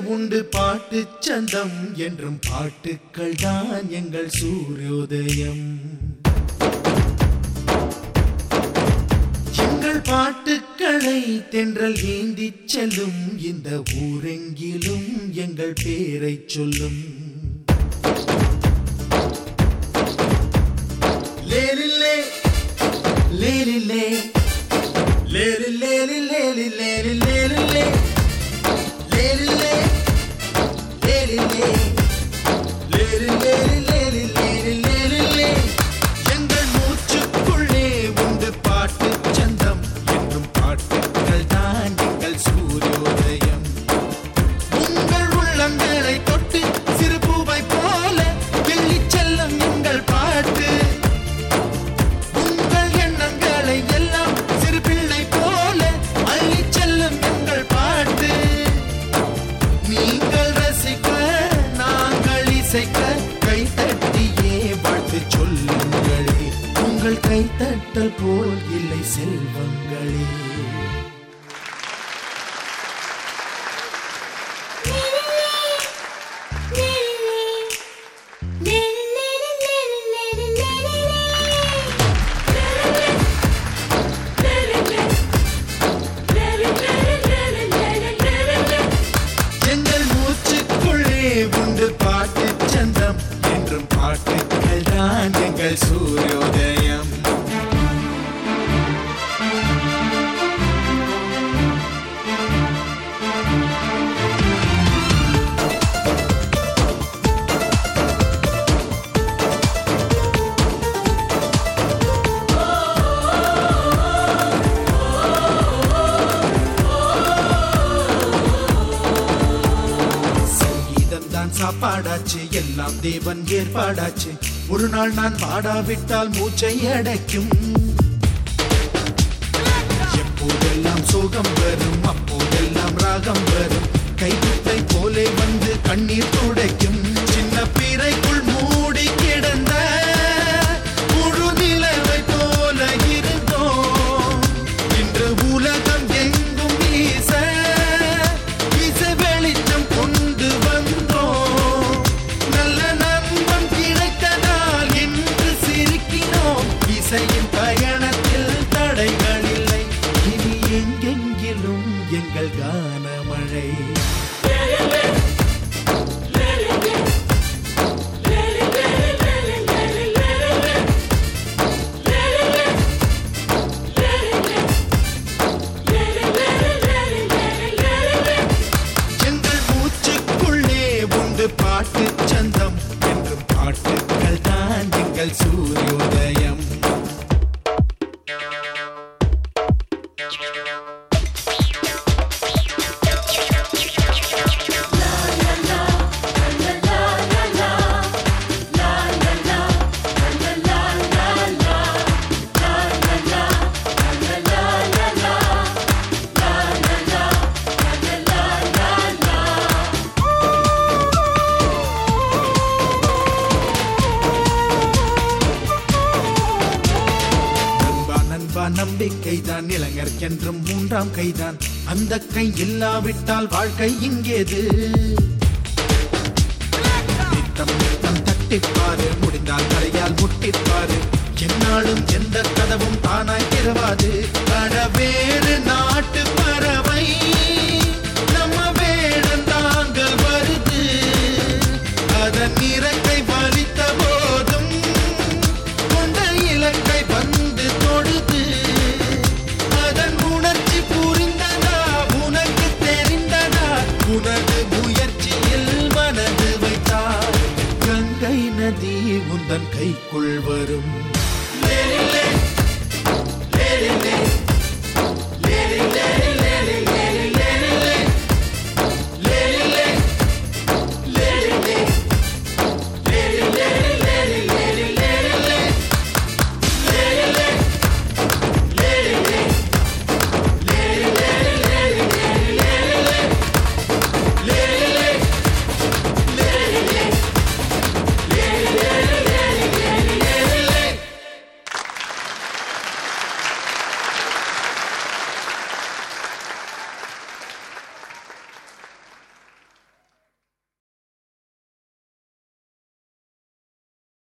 உண்டு பாட்டு சந்தம் என்றும் பாட்டுக்கள் தான் எங்கள் சூரியோதயம் எங்கள் பாட்டுக்களை தென்றல் ஏந்திச் செல்லும் இந்த ஊரெங்கிலும் எங்கள் பேரைச் சொல்லும் லேலில்லே லேலில்லே லேலில்லே லேலில்லே லேலில்லே லேலில்லே லேலில்லே லேலில்லே லேலில்லே லேலில்லே எங்கள் மூச்சுக்குள்ளே உண்டு பாட்டு சந்தம் என்றும் பாட்டுக்கள் தான் எங்கள் சூரியோதயம் உங்கள் உள்ளங்களை தொட்டு சிறு பூவை போல கிள்ளிச் செல்லும் எங்கள் பாட்டு உங்கள் எண்ணங்களை எல்லாம் சிறு பிள்ளை போல அள்ளிச் செல்லும் எங்கள் பாட்டு நீங்கள் ரசிக்க நாங்கள் இசைக்க கைத்தட்டியே வாழ்த்து சொல்லுங்களே உங்கள் கைத்தட்டல் போல் இல்லை செல்வங்களே எங்கள் மூச்சுக்குள்ளே உண்டு பாட்டு சந்தம் என்றும் பாட்டுக்கள் தான் எங்கள் சூரியோதயம் சங்கீதம் தான் சாப்பாடாச்சு எல்லாம் தேவன் ஏற்பாடாச்சு ஒரு நாள் நான் பாடாவிட்டால் மூச்சை அடைக்கும் எப்போதெல்லாம் சோகம் வரும் அப்போதெல்லாம் ராகம் வரும் கைகுட்டை போலே வந்து கண்ணீர் துடைக்கும் சின்ன பிறைக்குள் மூடி கிடந்த முழு நிலவை போல இருந்தோம் இன்று உலகம் எங்கும் வீச வீச வெளிச்சம் கொண்டு வந்தோம் நல்ல நண்பன் கிடைத்ததால் என்று சிரிக்கினோம் இசையின் பயணத்தில் தடைகள் இல்லை இனி எங்கெங்கிலும் எங்கள் கானமழை எங்கள் மூச்சுக்குள்ளே உண்டு பாட்டு சந்தம் என்றும் பாட்டுக்கள் தான் எங்கள் சூரியோதயம் நண்பா நண்பா நம்பிக்கைதான் இளைஞர்க்கென்றும் மூன்றாம் கைதான் அந்த கை இல்லாவிட்டால் வாழ்க்கை இங்கேது நித்தம் நித்தம் தட்டிப்பாரு முடிந்தால் தலையால் முட்டிப்பாரு என்னாலும் எந்த கதவும் தானாய் திறவாது அட வேறு நாட்டு பறவை நம்ம வேடம் தாங்கள் வருது அதன் இறக்கை வலித்த போதும் கொண்ட இலக்கை வந்து தொடுது அதன் உணர்ச்சி புரிந்ததா உனக்கு தெரிந்ததா உனது முயற்சியில் மனது வைத்தார் கங்கை நதி உந்தன் கைக்குள் வரும்